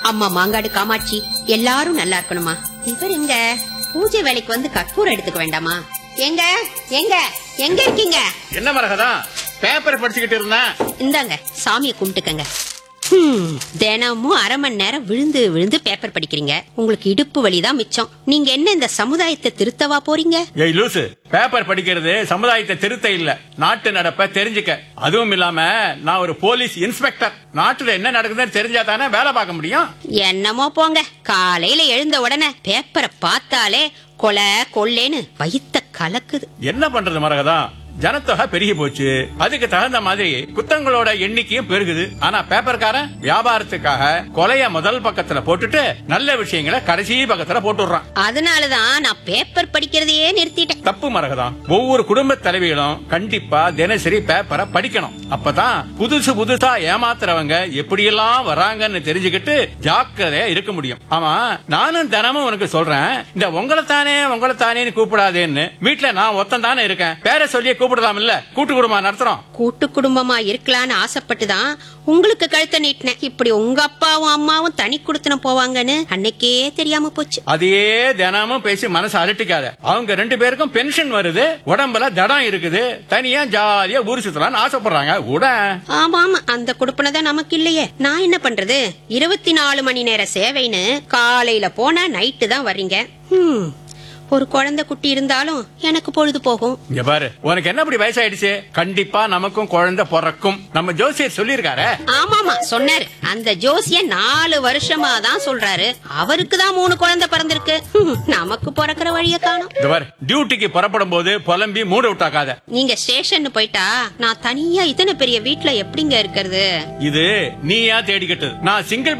அம்மா மாங்காடு காமாட்சி எல்லாரும் நல்லா இருக்கணுமா இவர் எங்க பூஜை வேலைக்கு வந்து கற்பூரம் எடுத்துக்க வேண்டாமா எங்க எங்க எங்க இருக்கீங்க என்ன மரகதா பேப்பர் படிச்சுக்கிட்டு இருந்தேன் இந்தாங்க சாமியை கும்பிட்டுக்கங்க ஹம், தினமும் அரை மணி நேரம் விழுந்து விழுந்து பேப்பர் படிக்கிறீங்க உங்களுக்கு இடுப்பு வலிதான் மிச்சம் நீங்க என்ன இந்த சமுதாயத்தை திருத்தவா போறீங்க ஏய் லூசு பேப்பர் படிக்கிறது சமுதாயத்தை திருத்த இல்ல நாட்டு நடப்ப தெரிஞ்சுக்க அதுவும் இல்லாம நான் ஒரு போலீஸ் இன்ஸ்பெக்டர் நாட்டுல என்ன நடக்குதுன்னு தெரிஞ்சா தானே வேலை பார்க்க முடியும் என்னமோ போங்க காலையில எழுந்த உடனே பேப்பரை பார்த்தாலே கொலை கொள்ளேன்னு வயித்த கலக்குது என்ன பண்றது மரகதா ஜனத்தொகை பெருகி போச்சு அதுக்கு தகுந்த மாதிரி குத்தங்களோட எண்ணிக்கையும் பெருகுது ஆனா பேப்பர்காரன் வியாபாரத்துக்காக கொலைய முதல் பக்கத்துல போட்டுட்டு நல்ல விஷயங்களை கடைசி பக்கத்துல போட்டுடுறான் அதனாலதான் நான் பேப்பர் படிக்கிறதையே நிறுத்திட்டேன் தப்பு மரகதம் ஒவ்வொரு குடும்ப தலைவிகளும் கண்டிப்பா தினசரி பேப்பரை படிக்கணும் அப்பதான் புதுசு புதுசா ஏமாத்துறவங்க எப்படியெல்லாம் வராங்கன்னு தெரிஞ்சுக்கிட்டு ஜாக்கிரதையா இருக்க முடியும் ஆமா நானும் தினமும் உனக்கு சொல்றேன் இந்த உங்களை தானே உங்களை தானேன்னு கூப்பிடாதேன்னு வீட்டுல நான் ஒத்தம் தானே இருக்கேன் பேரை சொல்லி கூப்பிடலாம் இல்ல கூட்டு குடும்பம் நடத்துறோம் கூட்டு குடும்பமா இருக்கலாம்னு ஆசைப்பட்டுதான் உங்களுக்கு கழுத்தை நீட்டினேன் இப்படி உங்க அப்பாவும் அம்மாவும் தனி குடுத்தனம் போவாங்கன்னு அன்னைக்கே தெரியாம போச்சு அதையே தினமும் பேசி மனசு அலட்டிக்காத அவங்க ரெண்டு பேருக்கும் பென்ஷன் வருது உடம்புல தடம் இருக்குது தனியா ஜாலியா ஊர் சுத்தலாம்னு ஆசைப்படுறாங்க உட ஆமா ஆமா அந்த குடுப்பனை தான் நமக்கு இல்லையே நான் என்ன பண்றது இருபத்தி நாலு மணி நேர சேவைன்னு காலையில போனா நைட்டு தான் வர்றீங்க ஹம், ஒரு குழந்தை குட்டி இருந்தாலும் எனக்கு பொழுது போகும் இங்க பாரு உனக்கு என்ன அப்படி வயசாயிடுச்சு கண்டிப்பா நமக்கும் குழந்தை பிறக்கும் நம்ம ஜோசியர் சொல்லியிருக்காரு ஆமாமா சொன்னாரு அந்த ஜோசிய நாலு வருஷமா தான் சொல்றாரு அவருக்கு தான் மூணு குழந்தை பிறந்திருக்கு ஹம், நமக்கு பிறக்கிற வழிய காணும் இந்த பாரு டியூட்டிக்கு புறப்படும் போது புலம்பி மூட விட்டாக்காத நீங்க ஸ்டேஷன் போயிட்டா நான் தனியா இத்தனை பெரிய வீட்ல எப்படிங்க இருக்கிறது இது நீயா தேடிக்கிட்டது நான் சிங்கிள்